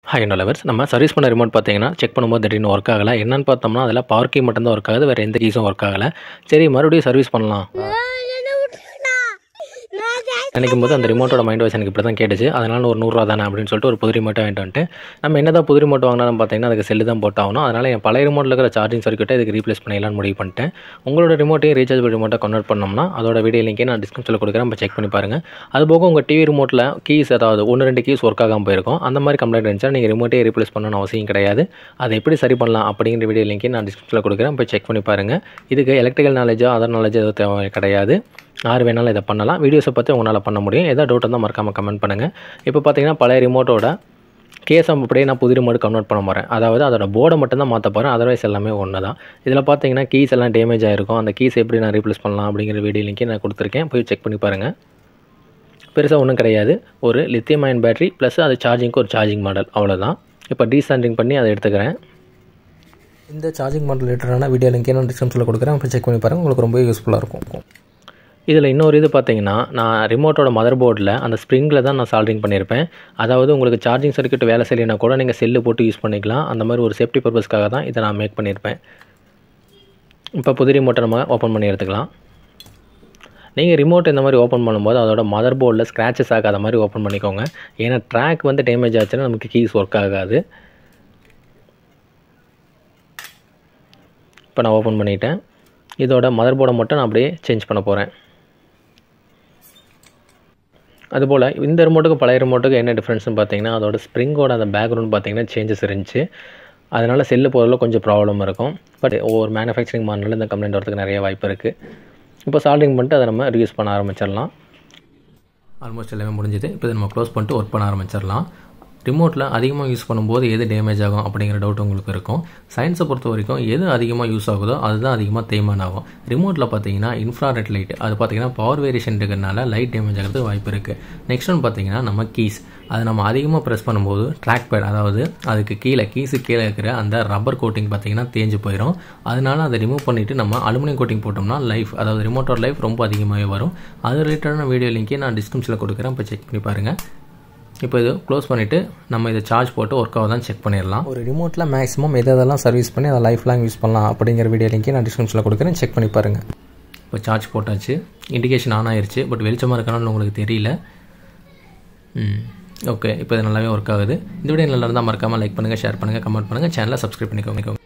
hi என்னோட lovers நம்ம service பண்ண ரிமோட் பார்த்தீங்கன்னா செக் பண்ணும்போது திடீர்னு ஒர்க் ஆகலை என்னன்னு பார்த்தோம்னா அதில் பவர் கீ மட்டும்தான் ஒர்க் ஆகுது வேறு எந்த கீஸும் ஒர்க் ஆகலை சரி மறுபடியும் சர்வீஸ் பண்ணலாம் நினைக்கும் போது அந்த ரிமோட்டோட மைண்ட் வாய்ஸ் எனக்கு இப்படி தான் கேட்டுச்சு அதனால் ஒரு நூறுரூவா தானே அப்படின்னு சொல்லிட்டு ஒரு புது ரிமோட்டை வாங்கிட்டு வந்துட்டு நம்ம என்ன தான் புது ரிமோட் வாங்கினாலும் பார்த்தீங்கன்னா அதுக்கு செல்லு தான் போட்டாகணும் அதனால் என் பழைய ரிமோட்டில் இருக்கிற சார்ஜிங் சர்க்கியூட்டை இதுக்கு ரீப்ளேஸ் பண்ணிடலாம்னு முடிவு பண்ணிட்டேன் உங்களோட ரிமோட்டையும் ரீசார்ஜபிள் ரிமோட்டை கன்வெர்ட் பண்ணோம்னா அதோட வீடியோ லிங்கே நான் டிஸ்கிரிப்ஷனில் கொடுக்குறேன் நம்ம செக் பண்ணி பாருங்கள் அது போக உங்கள் டிவி ரிமோட்டில் கீஸ் ஏதாவது ஒன்று ரெண்டு கீஸ் ஒர்க் ஆகாமல் போயிருக்கும் அந்த மாதிரி கம்ப்ளைண்ட் இருந்துச்சா நீங்கள் ரிமோட்டே ரீப்ளேஸ் பண்ணணும்னு அவசியம் கிடையாது அதை எப்படி சரி பண்ணலாம் அப்படிங்கிற வீடியோ லிங்கே நான் டிஸ்கிரிப்ஷனில் கொடுக்குறேன் போய் செக் பண்ணி பாருங்கள் இதுக்கு எலக்ட்ரிக்கல் நாலேஜோ அதர் நாலேஜோ எதுவும் தேவை கிடையாது யார் வேணாலும் இதை பண்ணலாம் வீடியோஸை பற்றி உங்களால் பண்ண முடியும் எதாவது டவுட் இருந்தால் மறக்காமல் கமெண்ட் பண்ணுங்கள் இப்போ பார்த்தீங்கன்னா பழைய ரிமோட்டோட கேஸ் அப்படியே நான் புது ரிமோட் கன்வெர்ட் பண்ண போகிறேன் அதாவது அதோட போர்டை மட்டும் தான் மாற்ற போகிறேன் அதர்வைஸ் எல்லாமே ஒன்று தான் இதில் பார்த்தீங்கன்னா கீஸ் எல்லாம் டேமேஜ் ஆகிருக்கும் அந்த கீஸ் எப்படி நான் ரீப்ளேஸ் பண்ணலாம் அப்படிங்கிற வீடியோ லிங்கே நான் கொடுத்துருக்கேன் போய் செக் பண்ணி பாருங்கள் பெருசாக ஒன்றும் கிடையாது ஒரு லித்தியம் அயன் பேட்டரி ப்ளஸ் அது சார்ஜிங்க்கு ஒரு சார்ஜிங் மாடல் அவ்வளோதான் இப்போ டீசாண்டிங் பண்ணி அதை எடுத்துக்கிறேன் இந்த சார்ஜிங் மாடல் ரிலேட்டடான வீடியோ லிங்கே நான் டிஸ்கிரிப்ஷனில் கொடுக்குறேன் அப்போ செக் பண்ணி பாருங்கள் உங்களுக்கு ரொம்ப யூஸ்ஃபுல்லாக இருக்கும் இதில் இன்னொரு இது பார்த்தீங்கன்னா நான் ரிமோட்டோட மதர் போர்டில் அந்த ஸ்ப்ரிங்கில் தான் நான் சால்ட்ரிங் பண்ணியிருப்பேன் அதாவது உங்களுக்கு சார்ஜிங் சர்க்கியூட் வேலை செய்யலைனா கூட நீங்கள் செல்லு போட்டு யூஸ் பண்ணிக்கலாம் அந்த மாதிரி ஒரு சேஃப்டி பர்பஸ்க்காக தான் இதை நான் மேக் பண்ணியிருப்பேன் இப்போ புது ரிமோட்டை நம்ம ஓப்பன் பண்ணி எடுத்துக்கலாம் நீங்கள் ரிமோட் இந்த மாதிரி ஓப்பன் பண்ணும்போது அதோட மதர் போர்டில் ஸ்க்ராச்சஸ் ஆகாத மாதிரி ஓப்பன் பண்ணிக்கோங்க ஏன்னா ட்ராக் வந்து டேமேஜ் ஆச்சுன்னா நமக்கு கீஸ் ஒர்க் ஆகாது இப்போ நான் ஓப்பன் பண்ணிட்டேன் இதோட மதர் போர்டை மட்டும் நான் அப்படியே சேஞ்ச் பண்ண போகிறேன் அதுபோல் இந்த ரிமோட்டுக்கும் பழைய ரிமோட்டுக்கு என்ன டிஃப்ரென்ஸ்னு பார்த்தீங்கன்னா அதோட ஸ்ப்ரிங்கோட அந்த பேக்ரவுண்ட் பார்த்தீங்கன்னா சேஞ்சஸ் இருந்துச்சு அதனால் செல்லு போகிறதுல கொஞ்சம் ப்ராப்ளம் இருக்கும் பட் ஒவ்வொரு மேனுஃபேக்சரிங் மாடலில் இந்த கம்ப்ளைண்ட் வரதுக்கு நிறைய வாய்ப்பு இருக்குது இப்போ சால்டிங் பண்ணிட்டு அதை நம்ம ரியூஸ் பண்ண ஆரம்பிச்சிடலாம் ஆல்மோஸ்ட் எல்லாமே முடிஞ்சுது இப்போ இதை நம்ம க்ளோஸ் பண்ணிட்டு ஒர்க் பண்ண ஆரம்பிச்சிடலாம் ரிமோட்டில் அதிகமாக யூஸ் பண்ணும்போது எது டேமேஜ் ஆகும் அப்படிங்கிற டவுட் உங்களுக்கு இருக்கும் சயின்ஸை பொறுத்த வரைக்கும் எது அதிகமாக யூஸ் ஆகுதோ அதுதான் அதிகமாக தேய்மான் ஆகும் ரிமோட்டில் பார்த்தீங்கன்னா இன்ஃப்ராரெட் லைட் அது பார்த்தீங்கன்னா பவர் வேரியேஷன் இருக்கிறனால லைட் டேமேஜ் ஆகிறதுக்கு வாய்ப்பு இருக்குது நெக்ஸ்ட் ஒன் பார்த்தீங்கன்னா நம்ம கீஸ் அதை நம்ம அதிகமாக ப்ரெஸ் பண்ணும்போது ட்ராக் பேட் அதாவது அதுக்கு கீழே கீஸு கீழே இருக்கிற அந்த ரப்பர் கோட்டிங் பார்த்தீங்கன்னா தேஞ்சு போயிடும் அதனால அதை ரிமூவ் பண்ணிவிட்டு நம்ம அலுமினியம் கோட்டிங் போட்டோம்னா லைஃப் அதாவது ரிமோட்டோட லைஃப் ரொம்ப அதிகமாகவே வரும் அது ரிலேட்டடான வீடியோ லிங்கே நான் டிஸ்கிரிப்ஷனில் கொடுக்குறேன் இப்போ செக் பண்ணி பாருங்கள் இப்போ இது க்ளோஸ் பண்ணிவிட்டு நம்ம இதை சார்ஜ் போட்டு ஒர்க் ஆகுதான் செக் பண்ணிடலாம் ஒரு ரிமோட்டில் மேக்ஸிமம் எது எதெல்லாம் சர்வீஸ் பண்ணி அதை லைஃப் லாங் யூஸ் பண்ணலாம் அப்படிங்கிற வீடியோ லிங்கே நான் டிஸ்கிரிப்ஷனில் கொடுக்குறேன் செக் பண்ணி பாருங்கள் இப்போ சார்ஜ் போட்டாச்சு இண்டிகேஷன் ஆன் ஆயிருச்சு பட் வெளிச்சமாக இருக்கணும்னு உங்களுக்கு தெரியல ஓகே இப்போ இது நல்லாவே ஒர்க் ஆகுது இந்த வீடியோ நல்லா இருந்தால் மறக்காமல் லைக் பண்ணுங்கள் ஷேர் பண்ணுங்கள் கமெண்ட் பண்ணுங்கள் சேனலை சப்ஸ்கிரைப் பண்ணிக்கோங்க